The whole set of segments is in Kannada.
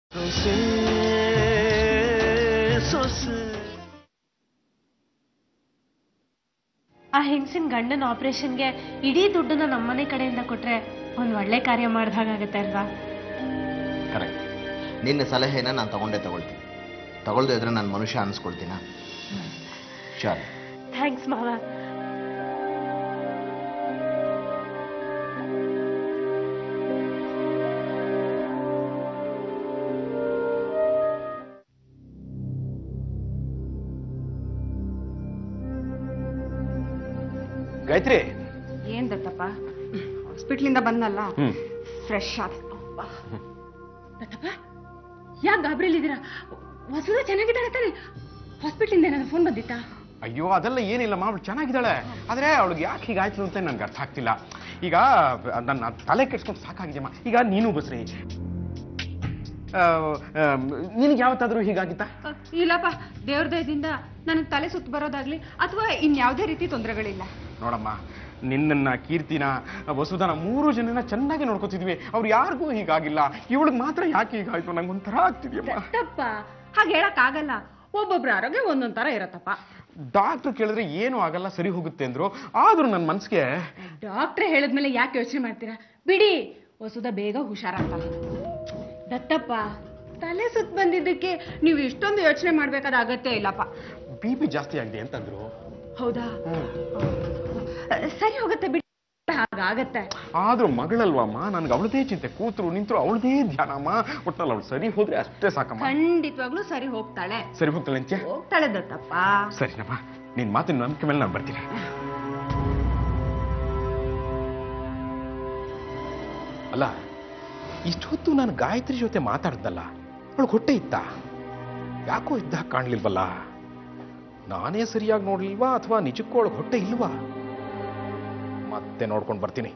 ಸೊಸೆ ಸೊಸೆ ಆ ಹೆಂಗಸಿನ ಗಂಡನ ಆಪರೇಷನ್ಗೆ ಇಡೀ ದುಡ್ಡನ್ನ ನಮ್ಮನೆ ಕಡೆಯಿಂದ ಕೊಟ್ರೆ ಒಂದ್ ಒಳ್ಳೆ ಕಾರ್ಯ ಮಾಡ್ದಾಗತ್ತೆ ಅಲ್ವಾ ಕರೆಕ್ಟ್ ನಿನ್ನ ಸಲಹೆನ ನಾನು ತಗೊಂಡೇ ತಗೊಳ್ತೀನಿ ತಗೊಳ್ದೇ ಇದ್ರೆ ನಾನು ಮನುಷ್ಯ ಅನ್ಸ್ಕೊಳ್ತೀನ ಶಾಲೆ ಥ್ಯಾಂಕ್ಸ್ ಮಾವ ಗಾಯತ್ರಿ ಏನ್ ದತ್ತಪ್ಪ ಹಾಸ್ಪಿಟ್ಲಿಂದ ಬಂದಲ್ಲ ಹ್ಮ್ ಫ್ರೆಶ್ ಆದ ದತ್ತಪ್ಪ ಯಾಕೆ ಗಾಬರಿಲಿದ್ದೀರಾ ವಸುದ ಚೆನ್ನಾಗಿದ್ದಾಳೆ ತಾನೆ ಹಾಸ್ಪಿಟ್ಲಿಂದ ಏನಾದ್ರು ಫೋನ್ ಬಂದಿತ್ತಾ ಅಯ್ಯೋ ಅದೆಲ್ಲ ಏನಿಲ್ಲಮ್ಮ ಅವಳು ಚೆನ್ನಾಗಿದ್ದಾಳೆ ಆದ್ರೆ ಅವಳಿಗೆ ಯಾಕೆ ಹೀಗಾಯ್ತು ಅಂತ ನನ್ಗೆ ಅರ್ಥ ಆಗ್ತಿಲ್ಲ ಈಗ ನನ್ನ ತಲೆ ಕೆಡ್ಸ್ಕೊಂಡು ಸಾಕಾಗಿದೆಯಮ್ಮ ಈಗ ನೀನು ಬಸ್ರಿ ನಿನಗೆ ಯಾವತ್ತಾದ್ರೂ ಹೀಗಾಗಿತ್ತಾ ಇಲ್ಲಪ್ಪ ದೇವ್ರ ದಯದಿಂದ ನನಗೆ ತಲೆ ಸುತ್ತು ಬರೋದಾಗ್ಲಿ ಅಥವಾ ಇನ್ಯಾವುದೇ ರೀತಿ ತೊಂದರೆಗಳಿಲ್ಲ ನೋಡಮ್ಮ ನಿನ್ನನ್ನ ಕೀರ್ತಿನ ವಸುಧನ ಮೂರು ಜನನ ಚೆನ್ನಾಗಿ ನೋಡ್ಕೋತಿದ್ವಿ ಅವ್ರು ಯಾರಿಗೂ ಹೀಗಾಗಿಲ್ಲ ಇವಳಿಗೆ ಮಾತ್ರ ಯಾಕೆ ಹೀಗಾಯ್ತು ನಂಗೆ ಒಂಥರ ಆಗ್ತಿದ್ಯಮ್ಮ ದತ್ತಪ್ಪ ಹಾಗೆ ಹೇಳಕ್ ಆಗಲ್ಲ ಒಬ್ಬೊಬ್ರ ಆರೋಗ್ಯ ಒಂದೊಂದ್ ತರ ಇರತ್ತಪ್ಪ ಡಾಕ್ಟರ್ ಕೇಳಿದ್ರೆ ಏನು ಆಗಲ್ಲ ಸರಿ ಹೋಗುತ್ತೆ ಅಂದ್ರು ಆದ್ರೂ ನನ್ನ ಮನ್ಸಿಗೆ ಡಾಕ್ಟ್ರೆ ಹೇಳಿದ್ಮೇಲೆ ಯಾಕೆ ಯೋಚನೆ ಮಾಡ್ತೀರಾ ಬಿಡಿ ವಸುದ ಬೇಗ ಹುಷಾರಾಗ್ತಾಳೆ ದತ್ತಪ್ಪ ತಲೆ ಸುತ್ತ ಬಂದಿದ್ದಕ್ಕೆ ನೀವು ಇಷ್ಟೊಂದು ಯೋಚನೆ ಮಾಡ್ಬೇಕಾದ ಅಗತ್ಯ ಇಲ್ಲಪ್ಪ ಬಿ ಪಿ ಜಾಸ್ತಿ ಆಗಿದೆ ಅಂತಂದ್ರು ಹೌದಾ ಸರಿ ಹೋಗುತ್ತೆ ಬಿಡಿ ಹಾಗಾಗತ್ತೆ ಆದ್ರೂ ಮಗಳಲ್ವಮ್ಮ ನನ್ಗೆ ಅವಳದೇ ಚಿಂತೆ ಕೂತರು ನಿಂತರು ಅವಳದೇ ಧ್ಯಾನಮ್ಮ ಒಟ್ನಲ್ಲಿ ಅವಳು ಸರಿ ಹೋದ್ರೆ ಅಷ್ಟೇ ಸಾಕಮ್ಮ ಖಂಡಿತವಾಗ್ಲೂ ಸರಿ ಹೋಗ್ತಾಳೆ ಸರಿ ಹೋಗ್ತಾಳೆ ಅಂತ್ಯ ಹೋಗ್ತಾಳೆ ದತ್ತಪ್ಪ ಸರಿನಮ್ಮ ನಿನ್ ಮಾತಿನ ನಂಬಿಕೆ ಮೇಲೆ ನಾನು ಬರ್ತೀನಿ ಅಲ್ಲ ಇಷ್ಟೊತ್ತು ನಾನು ಗಾಯತ್ರಿ ಜೊತೆ ಮಾತಾಡ್ದಲ್ಲ ಅವಳು ಹೊಟ್ಟೆ ಇತ್ತ ಯಾಕೋ ಇದ್ದ ಕಾಣ್ಲಿಲ್ವಲ್ಲ ನಾನೇ ಸರಿಯಾಗಿ ನೋಡ್ಲಿಲ್ವಾ ಅಥವಾ ನಿಜಕ್ಕೂ ಅವಳಿಗೆ ಹೊಟ್ಟೆ ಇಲ್ವಾ ಮತ್ತೆ ನೋಡ್ಕೊಂಡು ಬರ್ತೀನಿ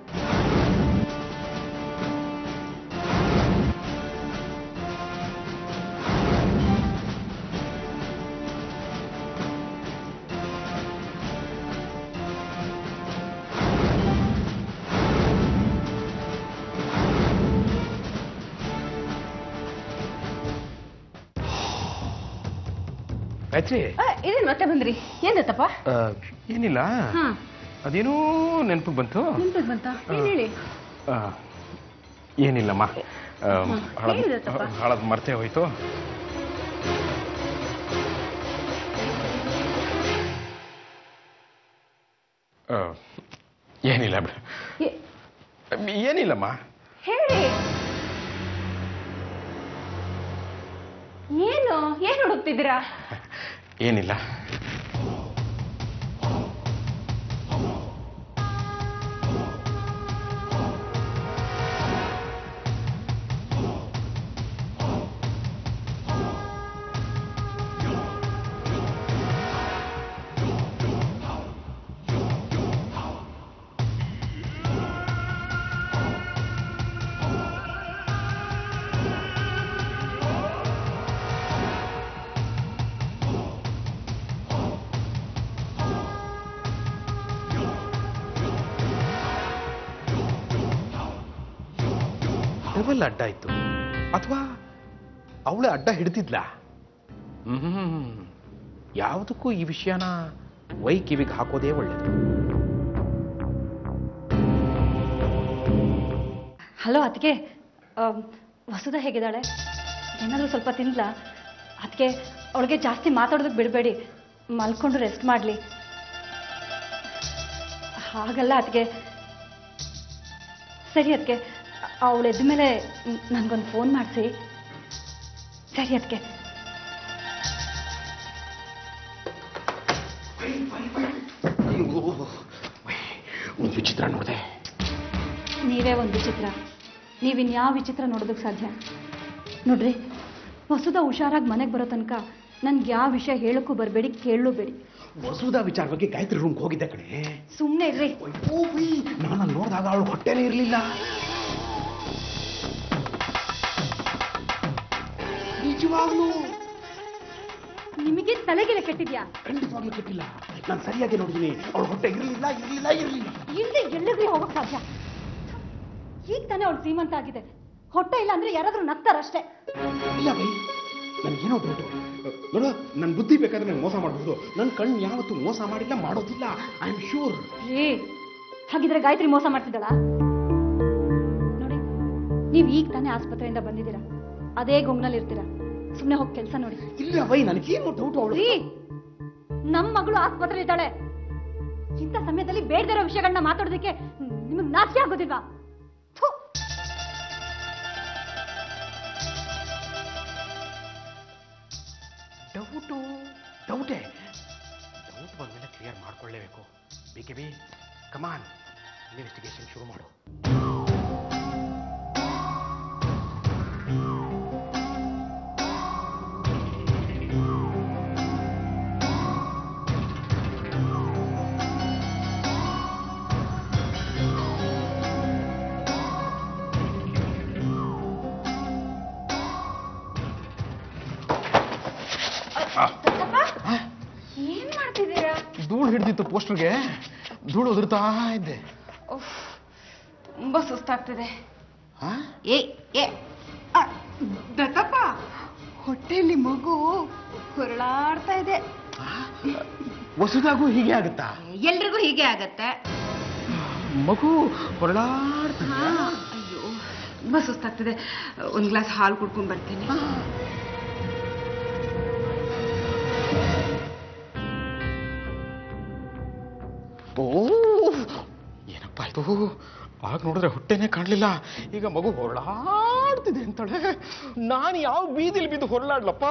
ಗಾಯತ್ರಿ ಇದೇನ್ ಮತ್ತೆ ಬಂದ್ರಿ ಏನ್ ದತ್ತಪ್ಪ ಆ, ಏನಿಲ್ಲ ಹಾ ಅದೇನೋ ನೆನಪಿಗೆ ಬಂತು ನಿಂತದ್ ಬಂತ ಏನ್ ಹೇಳಿ ಆ, ಏನಿಲ್ಲಮ್ಮ ಹೇಳಿದತ್ತಪ್ಪ. ಹಾಳದ್ ಮರ್ತೇ ಹೋಯ್ತು ಆ, ಏನಿಲ್ಲ ಬಿಡು ಏ- ಏನಿಲ್ಲಮ್ಮ ಹೇಳಿ ಏನು ಏನ್ ಹುಡುಕ್ತಿದ್ದೀರಾ ಏನಿಲ್ಲ ಡಬಲ್ ಅಡ್ಡ ಇತ್ತು ಅಥವಾ ಅವಳೇ ಅಡ್ಡ ಹಿಡಿದಿದ್ಲ ಹ್ಮ್ ಯಾವುದಕ್ಕೂ ಈ ವಿಷಯನ ವೈ ಕಿವಿಗೆ ಹಾಕೋದೇ ಒಳ್ಳೇದು ಹಲೋ ಅದಕ್ಕೆ ವಸುದ ಹೇಗಿದ್ದಾಳೆ ಏನಾದರೂ ಸ್ವಲ್ಪ ತಿನ್ಲಾ ಅದಕ್ಕೆ ಅವಳಿಗೆ ಜಾಸ್ತಿ ಮಾತಾಡೋದಕ್ಕೆ ಬಿಡಬೇಡಿ ಮಲ್ಕೊಂಡು ರೆಸ್ಟ್ ಮಾಡಲಿ ಹಾಗಲ್ಲ ಅದಕ್ಕೆ ಸರಿ ಅದಕ್ಕೆ ಅವಳು ಎದ್ದ ಮೇಲೆ ನನಗೊಂದು ಫೋನ್ ಮಾಡಿಸಿ ಸರಿ ಅದಕ್ಕೆ ಒಂದು ವಿಚಿತ್ರ ನೋಡಿದೆ ನೀವೇ ಒಂದು ವಿಚಿತ್ರ ನೀವಿನ್ಯಾವ ವಿಚಿತ್ರ ನೋಡೋದಕ್ಕೆ ಸಾಧ್ಯ ನೋಡ್ರಿ ವಸುದ ಹುಷಾರಾಗಿ ಮನೆಗೆ ಬರೋ ತನಕ ನನ್ಗೆ ಯಾವ ವಿಷಯ ಹೇಳಕ್ಕೂ ಬರಬೇಡಿ ಕೇಳಲೂಬೇಡಿ ವಸುದ ವಿಚಾರ ಬಗ್ಗೆ ಗಾಯತ್ರಿ ರೂಮ್ಗೆ ಹೋಗಿದ್ದೆ ಕಣೆ ಸುಮ್ಮನೆ ಇರ್ರಿ ನಾನು ನೋಡಿದಾಗ ಅವಳು ಹೊಟ್ಟೆನೇ ಇರಲಿಲ್ಲ ನಿಜವಾಗ್ಲೂ ನಿಮಗೆ ತಲೆಗೆಲೆ ಕೆಟ್ಟಿದ್ಯಾ ಖಂಡಿತವಾಗ್ಲೂ ಕೆಟ್ಟಿಲ್ಲ ನಾನು ಸರಿಯಾಗಿ ನೋಡಿದ್ದೀನಿ ಅವಳು ಹೊಟ್ಟೆ ಇರಲಿಲ್ಲ ಇರಲಿಲ್ಲ ಇರಲಿಲ್ಲ ಇಲ್ಲಿ ಎಲ್ಲಿಗೂ ಹೋಗಕ್ ಸಾಧ್ಯ ಈಗ ತಾನೇ ಅವಳು ಶ್ರೀಮಂತ ಆಗಿದೆ ಹೊಟ್ಟೆ ಇಲ್ಲ ಅಂದ್ರೆ ಯಾರಾದ್ರೂ ನಗ್ತಾರಷ್ಟೇ ಇಲ್ಲ ಬೈ ನನಗೇನೋ ಡೌಟು ನೋಡು ನನ್ನ ಬುದ್ಧಿ ಬೇಕಾದ್ರೆ ನಂಗೆ ಮೋಸ ಮಾಡಬಹುದು ನನ್ನ ಕಣ್ಣು ಯಾವತ್ತೂ ಮೋಸ ಮಾಡಿಲ್ಲ ಮಾಡೋದಿಲ್ಲ ಐ ಆಮ್ ಶ್ಯೂರ್ ರೀ ಹಾಗಿದ್ರೆ ಗಾಯತ್ರಿ ಮೋಸ ಮಾಡ್ತಿದ್ದಳ ನೋಡಿ ನೀವ್ ಈಗ ತಾನೇ ಆಸ್ಪತ್ರೆಯಿಂದ ಬಂದಿದ್ದೀರಾ ಅದೇ ಗೊಂಗ್ನಲ್ಲಿ ಇರ್ತೀರಾ ಸುಮ್ನೆ ಹೋಗಿ ಕೆಲಸ ನೋಡಿ ಇಲ್ಲ ಬೈ ನನಗೇನೋ ಡೌಟ್ ಅವಳು ರೀ ನಮ್ ಮಗಳು ಆಸ್ಪತ್ರೆ ಇದ್ದಾಳೆ ಇಂಥ ಸಮಯದಲ್ಲಿ ಬೇಡದಿರೋ ವಿಷಯಗಳನ್ನ ಮಾತಾಡೋದಕ್ಕೆ ನಿಮಗ್ ನಾಚಿಕೆ ಆಗೋದಿಲ್ವಾ ಥು. ಡೌಟು ಡೌಟೇ ಡೌಟ್ ಬಂದಮೇಲೆ ಕ್ಲಿಯರ್ ಮಾಡ್ಕೊಳ್ಳೇಬೇಕು B K B come on investigation ಶುರು ಮಾಡು ಏನ್ ಮಾಡ್ತಿದ್ದೀರಾ ಧೂಳು ಹಿಡಿದಿತ್ತು ಪೋಸ್ಟರ್ಗೆ ಧೂಳು ಉದುರ್ತಾ ಇದ್ದೆ ತುಂಬಾ ಸುಸ್ತಾಗ್ತಿದೆ ಹಾ ಏ ಏ ಆ, ದತ್ತಪ್ಪ ಹೊಟ್ಟೆಯಲ್ಲಿ ಮಗು ಹೊರಳಾಡ್ತಾ ಇದೆ ಹೊಸದಾಗೂ ಹೀಗೆ ಆಗುತ್ತಾ ಎಲ್ರಿಗೂ ಹೀಗೆ ಆಗತ್ತೆ ಮಗು ಹೊರಳಾಡ್ತಾ ಹಾ, ಅಯ್ಯೋ ತುಂಬಾ ಸುಸ್ತಾಗ್ತಿದೆ ಒಂದ್ ಗ್ಲಾಸ್ ಹಾಲು ಕುಡ್ಕೊಂಡ್ ಬರ್ತೀನಿ ಓ ಏನಪ್ಪ ಇದು ಆಗ ನೋಡಿದ್ರೆ ಹೊಟ್ಟೆನೇ ಕಾಣಲಿಲ್ಲ ಈಗ ಮಗು ಹೊರಳಾಡ್ತಿದೆ ಅಂತಾಳೆ ನಾನು ಯಾವ ಬೀದಿಲಿ ಬಿದ್ದು ಹೊರಳಾಡ್ಲಪ್ಪ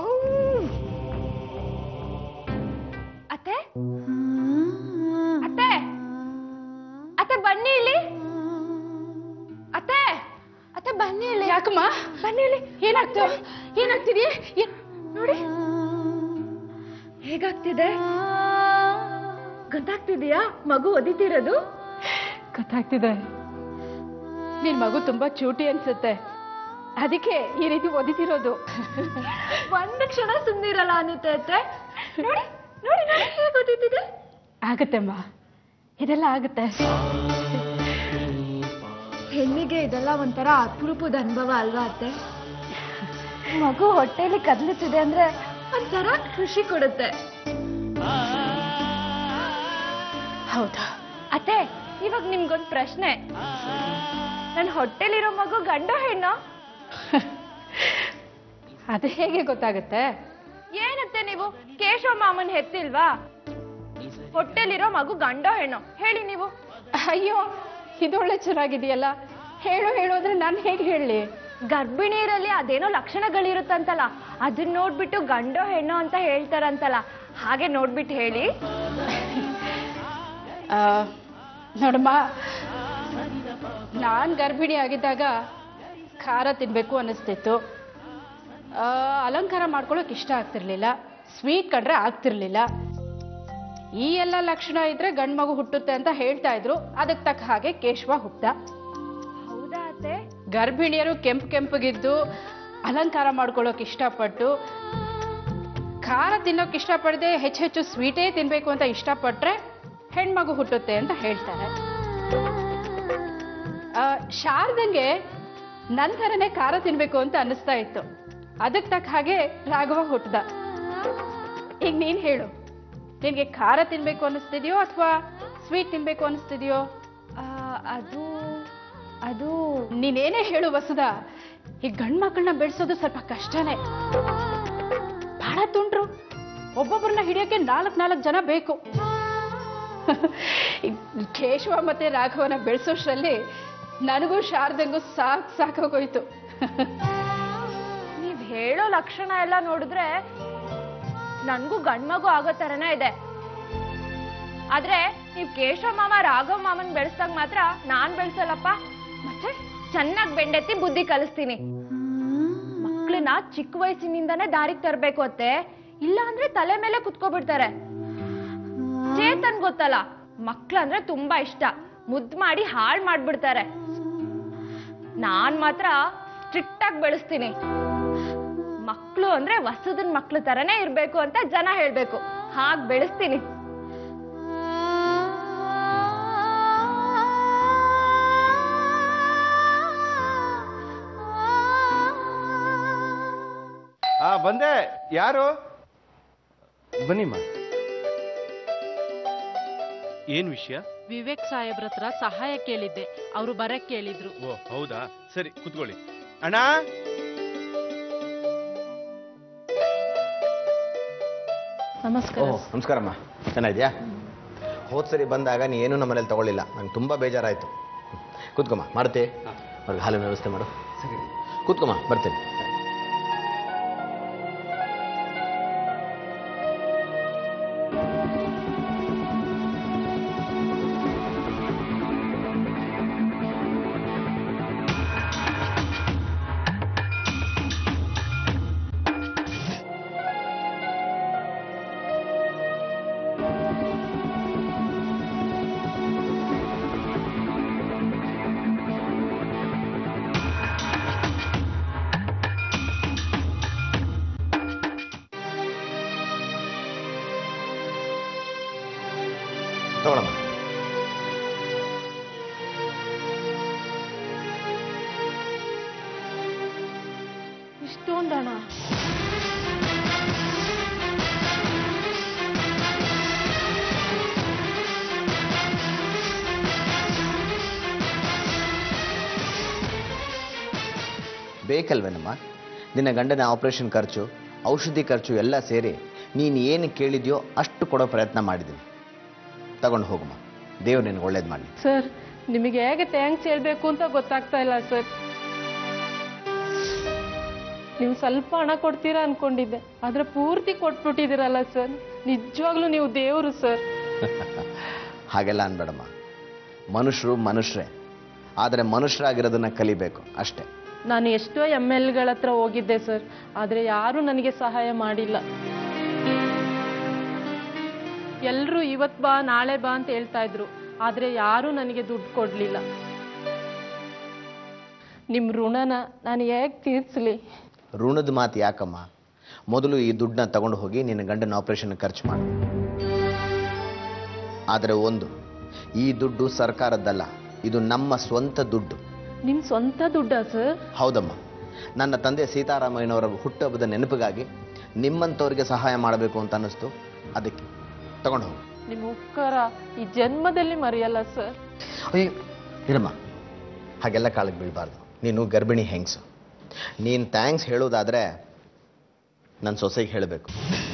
ಅತ್ತೆ ಅತ್ತೆ ಅತ್ತೆ ಬನ್ನಿ ಇಲ್ಲಿ ಅತ್ತೆ ಅತ್ತೆ ಬನ್ನಿ ಇಲ್ಲಿ ಯಾಕಮ್ಮ ಬನ್ನಿ ಇಲ್ಲಿ ಏನಾಗ್ತದೆ ಏನಾಗ್ತಿದೆ ಏನ್- ನೋಡಿ ಹೇಗಾಗ್ತಿದೆ ಗೊತ್ತಾಗ್ತಿದ್ಯಾ ಮಗು ಒದಿತಿರೋದು ಗೊತ್ತಾಗ್ತಿದೆ ನಿನ್ ಮಗು ತುಂಬಾ ಚೂಟಿ ಅನ್ಸುತ್ತೆ ಅದಕ್ಕೆ ಈ ರೀತಿ ಒದಿತಿರೋದು ಒಂದು ಕ್ಷಣ ಸುಮ್ಮನಿರಲ್ಲ ಅನ್ನುತ್ತೆ ಅತ್ತೆ ನೋಡಿ ನೋಡಿ ನೋಡಿ ಹೇಗೆ ಒದಿತಿದೆ ಆಗತ್ತೆಮ್ಮ ಇದೆಲ್ಲ ಆಗುತ್ತೆ ಹೆಣ್ಣಿಗೆ ಇದೆಲ್ಲ ಒಂಥರ ಅಪರೂಪದ ಅನುಭವ ಅಲ್ವಾ ಅತ್ತೆ ಮಗು ಹೊಟ್ಟೆಯಲ್ಲಿ ಕದಲುತ್ತಿದೆ ಅಂದ್ರೆ ಒಂಥರ ಖುಷಿ ಕೊಡುತ್ತೆ ಹೌದಾ ಅತ್ತೆ ಇವಾಗ ನಿಮ್ಗೊಂದು ಪ್ರಶ್ನೆ ನನ್ನ ಹೊಟ್ಟೆಲಿರೋ ಮಗು ಗಂಡ ಹೆಣ್ಣು ಅದು ಹೇಗೆ ಗೊತ್ತಾಗುತ್ತೆ ಏನತ್ತೆ ನೀವು ಕೇಶವ ಮಾಮನ್ ಹೆತ್ತಿಲ್ವಾ ಹೊಟ್ಟೆಲಿರೋ ಮಗು ಗಂಡ ಹೆಣ್ಣು ಹೇಳಿ ನೀವು ಅಯ್ಯೋ ಇದೊಳ್ಳೆ ಚೆನ್ನಾಗಿದೆಯಲ್ಲ ಹೇಳು ಹೇಳು ಅಂದ್ರೆ ನಾನು ಹೇಗೆ ಹೇಳಲಿ ಗರ್ಭಿಣಿಯರಲ್ಲಿ ಅದೇನೋ ಲಕ್ಷಣಗಳಿರುತ್ತಂತಲ್ಲ ಅದನ್ನ ನೋಡ್ಬಿಟ್ಟು ಗಂಡೋ ಹೆಣ್ಣು ಅಂತ ಹೇಳ್ತಾರಂತಲ್ಲ ಹಾಗೆ ನೋಡ್ಬಿಟ್ಟು ಹೇಳಿ ನೋಡಮ್ಮ ನಾನು ಗರ್ಭಿಣಿ ಆಗಿದ್ದಾಗ ಖಾರ ತಿನ್ಬೇಕು ಅನ್ನಿಸ್ತಿತ್ತು ಆ, ಅಲಂಕಾರ ಮಾಡ್ಕೊಳ್ಳೋಕೆ ಇಷ್ಟ ಆಗ್ತಿರ್ಲಿಲ್ಲ ಸ್ವೀಟ್ ಕಂಡ್ರೆ ಆಗ್ತಿರ್ಲಿಲ್ಲ ಈ ಎಲ್ಲ ಲಕ್ಷಣ ಇದ್ರೆ ಗಂಡು ಮಗು ಹುಟ್ಟುತ್ತೆ ಅಂತ ಹೇಳ್ತಾ ಇದ್ರು ಅದಕ್ಕೆ ತಕ್ಕ ಹಾಗೆ ಕೇಶವ ಹುಟ್ಟ ಹೌದಾ ಅತ್ತೆ ಗರ್ಭಿಣಿಯರು ಕೆಂಪು ಕೆಂಪಗಿದ್ದು ಅಲಂಕಾರ ಮಾಡ್ಕೊಳ್ಳೋಕೆ ಇಷ್ಟಪಟ್ಟು ಖಾರ ತಿನ್ನೋಕೆ ಇಷ್ಟಪಡದೆ ಹೆಚ್ಚು ಹೆಚ್ಚು ಸ್ವೀಟೇ ತಿನ್ಬೇಕು ಅಂತ ಇಷ್ಟಪಟ್ರೆ ಹೆಣ್ಮಗು ಹುಟ್ಟುತ್ತೆ ಅಂತ ಹೇಳ್ತಾರೆ ಆ, ಶಾರದಂಗೆ ನನ್ ಥರನೇ ಖಾರ ತಿನ್ಬೇಕು ಅಂತ ಅನ್ನಿಸ್ತಾ ಇತ್ತು ಅದಕ್ಕೆ ತಕ್ಕ ಹಾಗೆ ರಾಘವ ಹುಟ್ಟದ ಈಗ ನೀನ್ ಹೇಳು ನಿನ್ಗೆ ಖಾರ ತಿನ್ಬೇಕು ಅನ್ನಿಸ್ತಿದ್ಯೋ ಅಥವಾ ಸ್ವೀಟ್ ತಿನ್ಬೇಕು ಅನ್ನಿಸ್ತಿದ್ಯೋ ಆ, ಅದು ಅದು ನೀನೇನೇ ಹೇಳು ವಸುದ ಈ ಗಂಡ್ ಮಕ್ಕಳನ್ನ ಬೆಳೆಸೋದು ಸ್ವಲ್ಪ ಕಷ್ಟನೇ ಬಹಳ ತುಂಡ್ರು ಒಬ್ಬೊಬ್ಬರನ್ನ ಹಿಡಿಯೋಕೆ ನಾಲ್ಕು ನಾಲ್ಕು ಜನ ಬೇಕು ಈ ಕೇಶವ ಮತ್ತೆ ರಾಘವನ ಬೆಳೆಸೋಷ್ರಲ್ಲಿ ನನಗೂ ಶಾರದಂಗೂ ಸಾಕ್ ಸಾಕಾಗೋಯ್ತು ನೀವ್ ಹೇಳೋ ಲಕ್ಷಣ ಎಲ್ಲ ನೋಡಿದ್ರೆ ನನ್ಗೂ ಗಂಡ್ಮಗು ಆಗೋ ತರನೇ ಇದೆ ಆದ್ರೆ ನೀವ್ ಕೇಶವ ಮಾಮ ರಾಘವ ಮಾಮನ್ ಬೆಳೆಸ್ದಾಗ ಮಾತ್ರ ನಾನ್ ಬೆಳ್ಸಲ್ಲಪ್ಪ ಮತ್ತೆ ಚೆನ್ನಾಗ್ ಬೆಂಡೆತ್ತಿ ಬುದ್ಧಿ ಕಲಿಸ್ತೀನಿ ಮಕ್ಳನ್ನ ಚಿಕ್ಕ ವಯಸ್ಸಿನಿಂದಾನೇ ದಾರಿಗೆ ತರ್ಬೇಕು ಅತ್ತೆ ಇಲ್ಲ ಅಂದ್ರೆ ತಲೆ ಮೇಲೆ ಕುತ್ಕೋಬಿಡ್ತಾರೆ ಚೇತನ್ ಗೊತ್ತಲ್ಲ ಮಕ್ಳಂದ್ರೆ ತುಂಬಾ ಇಷ್ಟ ಮುದ್ದು ಮಾಡಿ ಹಾಳ್ ಮಾಡ್ಬಿಡ್ತಾರೆ ನಾನ್ ಮಾತ್ರ ಸ್ಟ್ರಿಕ್ಟ್ ಆಗಿ ಬೆಳೆಸ್ತೀನಿ ಮಕ್ಳು ಅಂದ್ರೆ ವಸುದನ್ ಮಕ್ಳು ತರನೇ ಇರ್ಬೇಕು ಅಂತ ಜನ ಹೇಳ್ಬೇಕು ಹಾಗ್ ಬೆಳೆಸ್ತೀನಿ ಆ ಬಂದೆ ಯಾರು ಬನ್ನಿಮ್ಮ ಏನ್ ವಿಷಯ ವಿವೇಕ್ ಸಾಹೇಬ್ರ ಹತ್ರ ಸಹಾಯ ಕೇಳಿದ್ದೆ ಅವರು ಬರಕ್ ಕೇಳಿದ್ರು ಓ ಹೌದಾ ಸರಿ ಕುತ್ಕೊಳ್ಳಿ ಅಣ್ಣ ನಮಸ್ಕಾರ ಓಹ್ ನಮಸ್ಕಾರಮ್ಮ ಚೆನ್ನಾಗಿದ್ಯಾ ಹೋದ್ ಸರಿ ಬಂದಾಗ ನೀ ಏನೂ ನಮ್ಮನೇಲಿ ತಗೊಳ್ಳಿಲ್ಲ ನಂಗೆ ತುಂಬ ಬೇಜಾರಾಯಿತು ಕೂತ್ಕೊಮ್ಮ ಮಾಡ್ತೆ ಅವ್ರಿಗೆ ಹಾಲಿನ ವ್ಯವಸ್ಥೆ ಮಾಡು ಸರಿ ಕೂತ್ಕೊಮ್ಮ ಬರ್ತೀನಿ ತಗೊಳಮ್ಮ ಇಷ್ಟೊಂದು ಹಣ ಬೇಕಲ್ವೇನಮ್ಮ ನಿನ್ನ ಗಂಡನ ಆಪರೇಷನ್ ಖರ್ಚು ಔಷಧಿ ಖರ್ಚು ಎಲ್ಲ ಸೇರಿ ನೀನು ಏನು ಕೇಳಿದ್ಯೋ ಅಷ್ಟು ಕೊಡೋ ಪ್ರಯತ್ನ ಮಾಡಿದ್ದೀನಿ ತಗೊಂಡು ಹೋಗಮ್ಮ ದೇವ್ರು ನಿನಗೆ ಒಳ್ಳೇದು ಮಾಡಲಿ ಸರ್ ನಿಮಗೆ ಹೇಗೆ ಥ್ಯಾಂಕ್ಸ್ ಹೇಳ್ಬೇಕು ಅಂತ ಗೊತ್ತಾಗ್ತಾ ಇಲ್ಲ ಸರ್ ನೀವು ಸ್ವಲ್ಪ ಹಣ ಕೊಡ್ತೀರಾ ಅನ್ಕೊಂಡಿದ್ದೆ ಆದ್ರೆ ಪೂರ್ತಿ ಕೊಟ್ಬಿಟ್ಟಿದ್ದೀರಲ್ಲ ಸರ್ ನಿಜವಾಗ್ಲೂ ನೀವು ದೇವರು ಸರ್ ಹಾಗೆಲ್ಲ ಅನ್ಬೇಡಮ್ಮ ಮನುಷ್ಯರು ಮನುಷ್ಯರೇ ಆದರೆ ಮನುಷ್ಯರಾಗಿರೋದನ್ನ ಕಲಿಬೇಕು ಅಷ್ಟೇ ನಾನು ಎಷ್ಟೋ ಎಮ್ ಎಲ್ಗಳ ಹತ್ರ ಹೋಗಿದ್ದೆ ಸರ್ ಆದ್ರೆ ಯಾರೂ ನನಗೆ ಸಹಾಯ ಮಾಡಿಲ್ಲ ಎಲ್ರೂ ಇವತ್ ಬಾ ನಾಳೆ ಬಾ ಅಂತ ಹೇಳ್ತಾ ಇದ್ರು ಆದ್ರೆ ಯಾರೂ ನನಗೆ ದುಡ್ಡು ಕೊಡ್ಲಿಲ್ಲ ನಿಮ್ ಋಣನ ನಾನು ಹೇಗ್ ತೀರ್ಸ್ಲಿ ಋಣದ ಮಾತು ಯಾಕಮ್ಮ ಮೊದಲು ಈ ದುಡ್ಡನ್ನ ತಗೊಂಡು ಹೋಗಿ ನಿನ್ನ ಗಂಡನ ಆಪರೇಷನ್ ಖರ್ಚು ಮಾಡು ಆದರೆ ಒಂದು ಈ ದುಡ್ಡು ಸರ್ಕಾರದ್ದಲ್ಲ ಇದು ನಮ್ಮ ಸ್ವಂತ ದುಡ್ಡು ನಿಮ್ ಸ್ವಂತ ದುಡ್ಡ ಸರ್ ಹೌದಮ್ಮ ನನ್ನ ತಂದೆ ಸೀತಾರಾಮಯ್ಯನವರ ಹುಟ್ಟುಹಬ್ಬದ ನೆನಪಿಗಾಗಿ ನಿಮ್ಮಂಥವ್ರಿಗೆ ಸಹಾಯ ಮಾಡಬೇಕು ಅಂತ ಅನ್ನಿಸ್ತು ಅದಕ್ಕೆ ತಗೊಂಡು ಹೋಗು ನಿಮ್ ಉಪಕಾರ ಈ ಜನ್ಮದಲ್ಲಿ ಮರೆಯಲ್ಲ ಸರ್ ಅಯ್ಯೋ ಇರಮ್ಮ ಹಾಗೆಲ್ಲ ಕಾಳಕ್ಕೆ ಬೀಳಬಾರ್ದು ನೀನು ಗರ್ಭಿಣಿ ಹೆಂಗಸು ನೀನು ಥ್ಯಾಂಕ್ಸ್ ಹೇಳೋದಾದ್ರೆ ನನ್ನ ಸೊಸೆಗೆ ಹೇಳಬೇಕು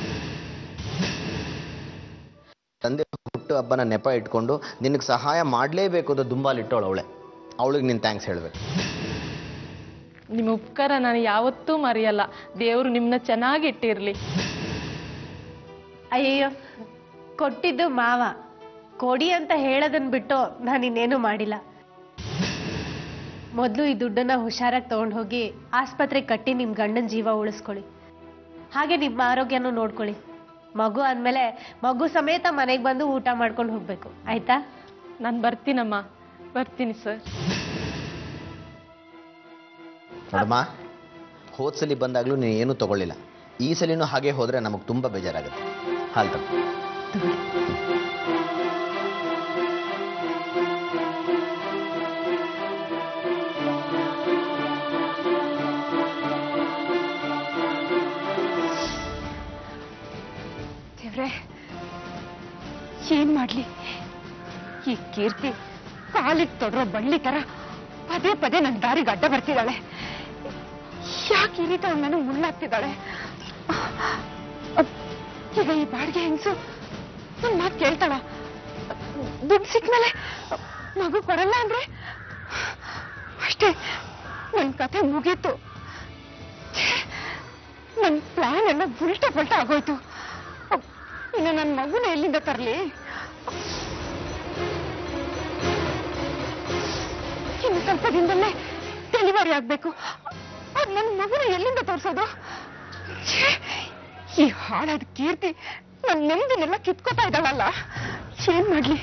ತಂದೆ ಹುಟ್ಟು ಹಬ್ಬನ ನೆಪ ಇಟ್ಕೊಂಡು ನಿನಗೆ ಸಹಾಯ ಮಾಡಲೇಬೇಕು ಅಂತ ದುಂಬಾಲಿಟ್ಟವಳು ಅವಳೆ ಅವಳಿಗೆ ನೀನು ಥ್ಯಾಂಕ್ಸ್ ಹೇಳಬೇಕು ನಿಮ್ ಉಪಕಾರ ನಾನು ಯಾವತ್ತೂ ಮರೆಯಲ್ಲ ದೇವ್ರು ನಿಮ್ನ ಚೆನ್ನಾಗಿ ಇಟ್ಟಿರ್ಲಿ ಅಯ್ಯಯ್ಯೋ ಕೊಟ್ಟಿದ್ದು ಮಾವ ಕೊಡಿ ಅಂತ ಹೇಳೋದನ್ ಬಿಟ್ಟು ನಾನು ಇನ್ನೇನು ಮಾಡಿಲ್ಲ ಮೊದಲು ಈ ದುಡ್ಡನ್ನ ಹುಷಾರಾಗಿ ತಗೊಂಡು ಹೋಗಿ ಆಸ್ಪತ್ರೆಗೆ ಕಟ್ಟಿ ನಿಮ್ಮ ಗಂಡನ ಜೀವ ಉಳಿಸ್ಕೊಳ್ಳಿ ಹಾಗೆ ನಿಮ್ಮ ಆರೋಗ್ಯನೂ ನೋಡ್ಕೊಳ್ಳಿ ಮಗು ಅಂದಮೇಲೆ ಮಗು ಸಮೇತ ಮನೆಗೆ ಬಂದು ಊಟ ಮಾಡ್ಕೊಂಡು ಹೋಗ್ಬೇಕು ಆಯ್ತಾ ನಾನು ಬರ್ತೀನಮ್ಮ ಬರ್ತೀನಿ ಸರ್ ನೋಡಮ್ಮ ಹೋದ್ ಸಲಿ ಬಂದಾಗಲೂ ನೀನು ಏನೂ ತಗೊಳ್ಳಿಲ್ಲ ಈ ಸಲಿನೂ ಹಾಗೆ ಹೋದರೆ ನಮಗೆ ತುಂಬ ಬೇಜಾರಾಗುತ್ತೆ ಹಾಲು ತಗೋ ದೇವ್ರೆ ಏನ್ ಮಾಡ್ಲಿ ಈ ಕೀರ್ತಿ ಕಾಲಿಗೆ ತೊಡರೋ ಬಳ್ಳಿ ತರ ಪದೇ ಪದೇ ನನ್ನ ದಾರಿಗೆ ಅಡ್ಡ ಬರ್ತಿದ್ದಾಳೆ ಯಾಕೆ ಈ ರೀತಿ ಅವ್ಳು ನನಗೆ ಮುಳ್ಳಾಗ್ತಿದ್ದಾಳೆ ಅದ್- ಈಗ ಈ ಬಾಡಿಗೆ ಹೆಂಗಸು ನನ್ನ ಮಾತು ಕೇಳ್ತಾಳ ದುಡ್ಡು ಸಿಕ್ಮೇಲೆ ಮಗು ಕೊಡಲ್ಲ ಅಂದ್ರೆ ಅಷ್ಟೇ ನನ್ನ ಕಥೆ ಮುಗೀತು ನನ್ನ ಪ್ಲಾನ್ ಎಲ್ಲ ಉಲ್ಟಾ ಪಲ್ಟಾ ಆಗೋಯ್ತು ಅಪ್, ಇನ್ನು ನನ್ನ ಮಗುನ ಎಲ್ಲಿಂದ ತರಲಿ ಇನ್ನು ಸ್ವಲ್ಪ ದಿನದಲ್ಲೇ ಡೆಲಿವರಿ ಆಗ್ಬೇಕು ಅದ್ ನನ್ನ ಮಗುನ ಎಲ್ಲಿಂದ ತೋರ್ಸೋದು ಛೇ, ಈ ಹಾಳಾದ ಕೀರ್ತಿ ನನ್ನ ನೆಮ್ಮದಿನೆಲ್ಲ ಕಿತ್ಕೋತಾ ಇದ್ದಾಳಲ್ಲ ಏನ್ ಮಾಡ್ಲಿ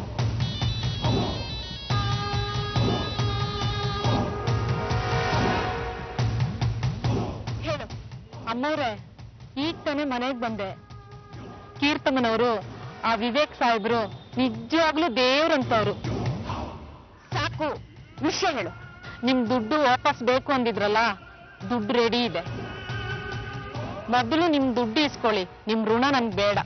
ಹೇಳು ಅಮ್ಮವ್ರೆ ಈಗ ತಾನೇ ಮನೆಗೆ ಬಂದೆ ಕೀರ್ತಮ್ಮನವರು ಆ ವಿವೇಕ್ ಸಾಹೇಬ್ರು ನಿಜವಾಗ್ಲೂ ದೇವ್ರಂತವ್ರು ಸಾಕು ವಿಷಯ ಹೇಳು ನಿಮ್ ದುಡ್ಡು ವಾಪಸ್ ಬೇಕು ಅಂದಿದ್ರಲ್ಲ ದುಡ್ಡು ರೆಡಿ ಇದೆ ಮೊದಲು ನಿಮ್ ದುಡ್ಡು ಇಸ್ಕೊಳ್ಳಿ ನಿಮ್ ಋಣ ನನ್ಗೆ ಬೇಡ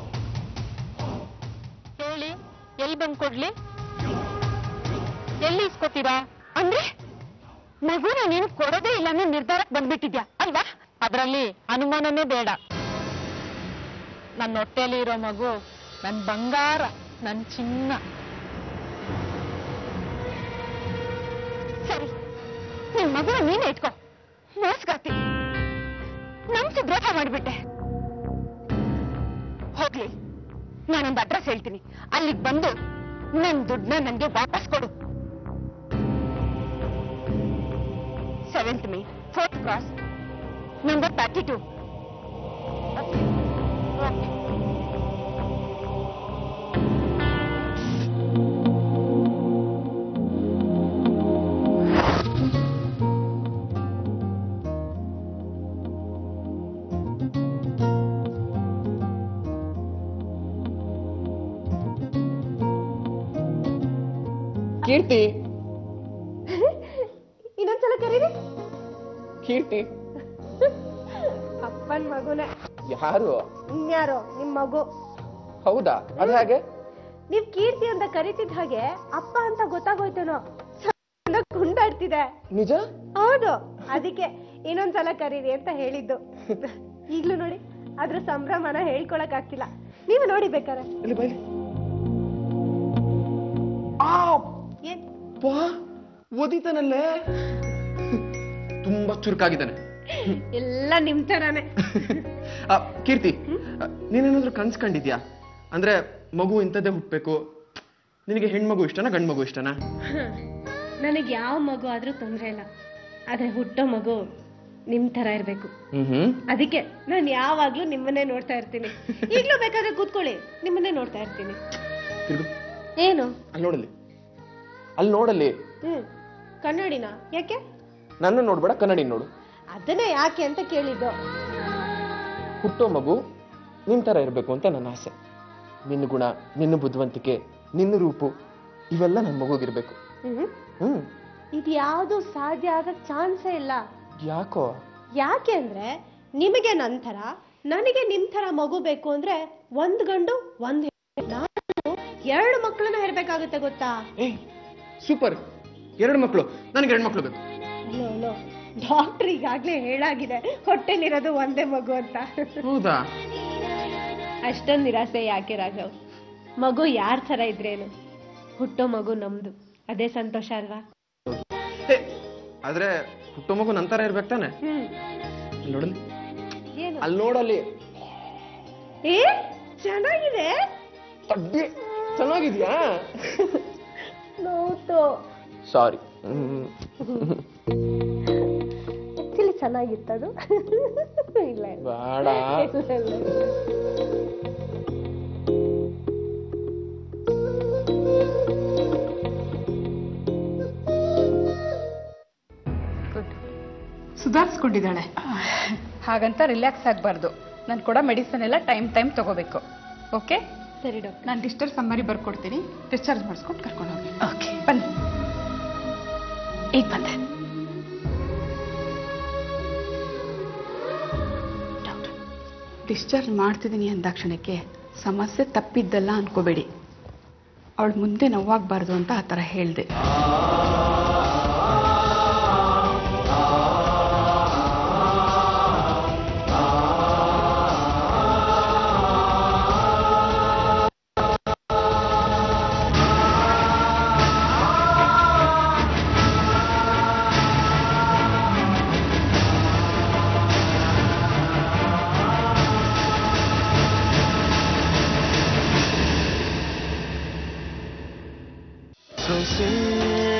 ಹೇಳಿ ಎಲ್ಲಿ ಬಂದ್ ಕೊಡ್ಲಿ ಎಲ್ಲಿ ಇಸ್ಕೊತೀರಾ ಅಂದ್ರೆ ಮಗುನ ನೀನು ಕೊಡೋದೇ ಇಲ್ಲ ಅನ್ನೋ ನಿರ್ಧಾರಕ್ಕೆ ಬಂದ್ಬಿಟ್ಟಿದ್ಯಾ ಅಲ್ವಾ ಅದ್ರಲ್ಲಿ ಅನುಮಾನನೇ ಬೇಡ ನನ್ನ ಹೊಟ್ಟೆಯಲ್ಲಿ ಇರೋ ಮಗು ನನ್ ಬಂಗಾರ ನನ್ ಚಿನ್ನ ಸರಿ ನಿನ್ ಮಗುನ ನೀನೇ ಇಟ್ಕೋ ಮೋಸ್ಗಾತಿ ನಮ್ಸಿ ದ್ರೋಹ ಮಾಡ್ಬಿಟ್ಟೆ ಹೋಗ್ಲಿ ನಾನೊಂದು ಅಡ್ರೆಸ್ ಹೇಳ್ತೀನಿ ಅಲ್ಲಿಗೆ ಬಂದು ನನ್ ದುಡ್ಡನ್ನ ನನ್ಗೆ ವಾಪಸ್ ಕೊಡು seventh main fourth cross number thirty two Keerthi ಇನ್ನೊಂದ್ಸಲ ಕರೀರಿ ಕೀರ್ತಿ ಅಪ್ಪನ್ ಮಗುನೇ ಯಾರು ಇನ್ಯಾರೋ ನಿಮ್ ಮಗು ಹೌದಾ ಅದ ಹಾಗೆ ನೀವ್ ಕೀರ್ತಿ ಅಂತ ಕರಿತಿದ್ ಹಾಗೆ ಅಪ್ಪ ಅಂತ ಗೊತ್ತಾಗೋಯ್ತೇನೋ ಸಣ್ಣ ಗುಂಡಾಡ್ತಿದೆ ನಿಜ ಹೌದು ಅದಕ್ಕೆ ಇನ್ನೊಂದ್ಸಲ ಕರೀರಿ ಅಂತ ಹೇಳಿದ್ದು ಈಗ್ಲೂ ನೋಡಿ ಅದ್ರ ಸಂಭ್ರಮನ ಹೇಳ್ಕೊಳಕ್ ಆಗ್ತಿಲ್ಲ ನೀವು ನೋಡಿ ಬೇಕಾರೆ ಇಲ್ಲಿ ಬೈಲಿ ಏನ್ ಪಾ ಓದಿತಾನಲ್ಲೇ ತುಂಬಾ ಚುರುಕಾಗಿದ್ದಾನೆ ಎಲ್ಲ ನಿಮ್ ತರಾನೇ ಆ, ಕೀರ್ತಿ ಆ, ನೀನೇನಾದ್ರೂ ಕನ್ಸ್ ಕಂಡಿದ್ಯಾ ಅಂದ್ರೆ ಮಗು ಇಂಥದ್ದೇ ಹುಟ್ಬೇಕು ನಿನಗೆ ಹೆಣ್ಮಗು ಇಷ್ಟನಾ ಗಂಡ್ ಮಗು ಇಷ್ಟನಾ ನನಗೆ ಯಾವ ಮಗು ಆದ್ರೂ ತೊಂದ್ರೆ ಇಲ್ಲ ಆದ್ರೆ ಹುಟ್ಟೋ ಮಗು ನಿಮ್ ತರ ಇರ್ಬೇಕು ಹ್ಮ್ ಹ್ಮ್ ಅದಕ್ಕೆ ನಾನು ಯಾವಾಗ್ಲೂ ನಿಮ್ಮನ್ನೇ ನೋಡ್ತಾ ಇರ್ತೀನಿ ಈಗ್ಲೂ ಬೇಕಾದ್ರೆ ಕೂತ್ಕೊಳ್ಳಿ ನಿಮ್ಮನ್ನೇ ನೋಡ್ತಾ ಇರ್ತೀನಿ ತಿರ್ಗು ಏನು ಅಲ್ಲಿ ನೋಡಲ್ಲಿ ಅಲ್ಲಿ ನೋಡಲ್ಲಿ ಹ್ಮ್ ಕನ್ನಡಿನ ಯಾಕೆ ನನ್ನ ನೋಡ್ಬೇಡ ಕನ್ನಡಿ ನೋಡು ಅದನ್ನೇ ಯಾಕೆ ಅಂತ ಕೇಳಿದ್ದು ಹುಟ್ಟೋ ಮಗು ನಿನ್ ತರ ಇರ್ಬೇಕು ಅಂತ ನನ್ನ ಆಸೆ ನಿನ್ನ ಗುಣ ನಿನ್ನ ಬುದ್ಧಿವಂತಿಕೆ ನಿನ್ನ ರೂಪು ಇವೆಲ್ಲ ನನ್ನ ಮಗುಗಿರ್ಬೇಕು ಹ್ಮ್ ಹ್ಮ್ ಇದು ಯಾವುದು ಸಾಧ್ಯ ಆಗಕ್ ಚಾನ್ಸೇ ಇಲ್ಲ ಯಾಕೋ ಯಾಕೆ ಅಂದ್ರೆ ನಿಮಗೆ ನನ್ ಥರ ನನಗೆ ನಿಮ್ ಥರ ಮಗು ಬೇಕು ಅಂದ್ರೆ ಒಂದ್ ಗಂಡು ಒಂದ್ ಹೆಣ್ಣು. ನಾನು ಎರಡು ಮಕ್ಕಳನ್ನ ಹೆರ್ಬೇಕಾಗುತ್ತೆ ಗೊತ್ತಾ ಏಯ್ ಸೂಪರ್ ಎರಡು ಮಕ್ಕಳು ನನಗೆ ಎರಡು ಮಕ್ಕಳು ಬೇಕು ಅಲ್ಲೋ ಅಲ್ಲೋ ಡಾಕ್ಟರ್ ಈಗಾಗ್ಲೇ ಹೇಳಾಗಿದೆ ಹೊಟ್ಟೆಲಿರೋದು ಒಂದೇ ಮಗು ಅಂತ ಹೌದಾ ಅಷ್ಟೊಂದು ನಿರಾಸೆ ಯಾಕೆ ರಾಘವ್ ಮಗು ಯಾರ್ ಥರ ಇದ್ರೇನು ಹುಟ್ಟೋ ಮಗು ನಮ್ದು ಅದೇ ಸಂತೋಷ ಅಲ್ವಾ ಏ, ಆದ್ರೆ ಹುಟ್ಟೋ ಮಗು ನಂತರ ಇರ್ಬೇಕು ತಾನೆ ಹ್ಮ್ ಅಲ್ಲಿ ನೋಡಲ್ಲಿ ಏನು ಅಲ್ಲಿ ನೋಡಲ್ಲಿ ಏ ಚೆನ್ನಾಗಿದೆ ತಡ್ಡಿ ಚೆನ್ನಾಗಿದ್ಯಾ ನೋಟು ಸಾರಿ ಆಕ್ಚುಲಿ ಚೆನ್ನಾಗಿತ್ತದು ಇಲ್ಲ ಇಲ್ಲ. ಬೇಡ ಇಲ್ಲ, ಇಲ್ಲ, ಇಲ್ಲ. ಸುಧಾರಿಸ್ಕೊಂಡಿದ್ದಾಳೆ ಹಾಗಂತ ರಿಲ್ಯಾಕ್ಸ್ ಆಗಬಾರ್ದು ನಾನು ಕೂಡ ಮೆಡಿಸಿನ್ ಎಲ್ಲ ಟೈಮ್ ಟೈಮ್ ತಗೋಬೇಕು ಓಕೆ ಸರಿ ಡಾಕ್ಟರ್ ನಾನು ಡಿಸ್ಟರ್ ಸಮ್ಮರಿ ಬರ್ಕೊಡ್ತೀನಿ ಡಿಸ್ಚಾರ್ಜ್ ಮಾಡಿಸ್ಕೊಂಡು ಕರ್ಕೊಂಡು ಹೋಗಿ ಓಕೆ ಬನ್ನಿ ಈಗ ಬಂದೆ ಡಾಕ್ಟರ್ ಡಿಸ್ಚಾರ್ಜ್ ಮಾಡ್ತಿದ್ದೀನಿ ಅಂದಾಕ್ಷಣಕ್ಕೆ ಸಮಸ್ಯೆ ತಪ್ಪಿದ್ದಲ್ಲ ಅನ್ಕೋಬೇಡಿ ಅವಳು ಮುಂದೆ ನೋವಾಗಬಾರ್ದು ಅಂತ ಆ ಥರ ಹೇಳಿದೆ ಸೊಸೆ